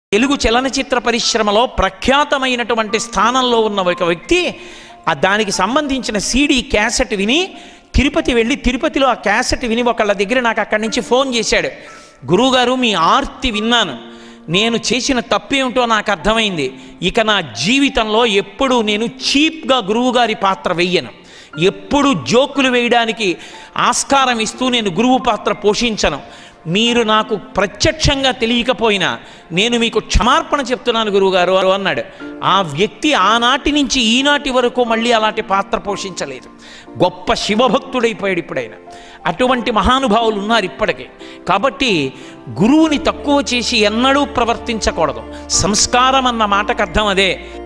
తెలుగు చలనచిత్ర పరిశ్రమలో ప్రఖ్యాతమైనటువంటి స్థానంలో ఉన్న ఒక వ్యక్తి ఆ దానికి సంబంధించిన సీడీ క్యాసెట్ విని తిరుపతి వెళ్ళి తిరుపతిలో ఆ క్యాసెట్ విని ఒకళ్ళ దగ్గర నాకు అక్కడి నుంచి ఫోన్ చేశాడు గురువుగారు మీ ఆర్తి విన్నాను నేను చేసిన తప్పేమిటో నాకు అర్థమైంది ఇక నా జీవితంలో ఎప్పుడూ నేను చీప్గా గురువుగారి పాత్ర వెయ్యను ఎప్పుడు జోకులు వేయడానికి ఆస్కారం ఇస్తూ నేను గురువు పాత్ర పోషించను మీరు నాకు ప్రత్యక్షంగా తెలియకపోయినా నేను మీకు క్షమార్పణ చెప్తున్నాను గురువుగారు అన్నాడు ఆ వ్యక్తి ఆనాటి నుంచి ఈనాటి వరకు మళ్ళీ అలాంటి పాత్ర పోషించలేదు గొప్ప శివభక్తుడైపోయాడు ఇప్పుడైనా అటువంటి మహానుభావులు ఉన్నారు ఇప్పటికే కాబట్టి గురువుని తక్కువ చేసి ఎన్నడూ ప్రవర్తించకూడదు సంస్కారం అన్న మాటకు అర్థం అదే